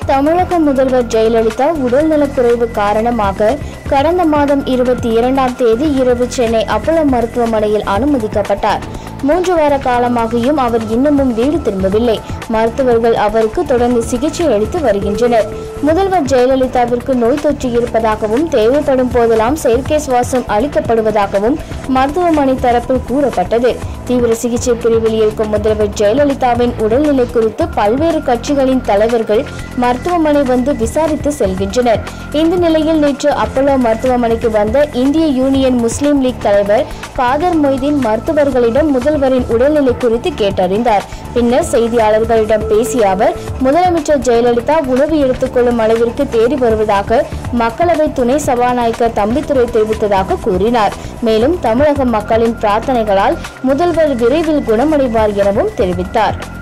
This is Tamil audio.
தமிழக முதல்வர் ஜெயலலிதா உடல்நலக்குறைவு காரணமாக கடந்த மாதம் இருபத்தி இரண்டாம் தேதி இரவு சென்னை அப்போலோ மருத்துவமனையில் அனுமதிக்கப்பட்டார் மூன்று வார காலமாகியும் அவர் இன்னமும் வீடு திரும்பவில்லை மருத்துவர்கள் அவருக்கு தொடர்ந்து சிகிச்சை அளித்து வருகின்றனர் முதல்வர் ஜெயலலிதாவிற்கு நோய் தொற்று இருப்பதாகவும் தேவைப்படும் போதெல்லாம் செயற்கை சுவாசம் அளிக்கப்படுவதாகவும் மருத்துவமனை தரப்பில் கூறப்பட்டது தீவிர சிகிச்சை பிரிவில் இருக்கும் முதல்வர் ஜெயலலிதாவின் உடல்நிலை குறித்து பல்வேறு கட்சிகளின் தலைவர்கள் மருத்துவமனை வந்து விசாரித்து செல்கின்றனர் இந்த நிலையில் நேற்று அப்போலோ மருத்துவமனைக்கு வந்த இந்திய யூனியன் முஸ்லீம் லீக் தலைவர் காதர் மொய்தீன் மருத்துவர்களிடம் முதல்வரின் உடல்நிலை குறித்து கேட்டறிந்தார் பின்னர் செய்தியாளர்களிடம் பேசிய அவர் முதலமைச்சர் ஜெயலலிதா உணவு எடுத்துக்கொள்ளும் அளவிற்கு தேடி வருவதாக மக்களவை துணை சபாநாயகர் தம்பித்துரை தெரிவித்ததாக கூறினார் மேலும் தமிழக மக்களின் பிரார்த்தனைகளால் முதல்வர் விரைவில் குணமடைவார் எனவும் தெரிவித்தார்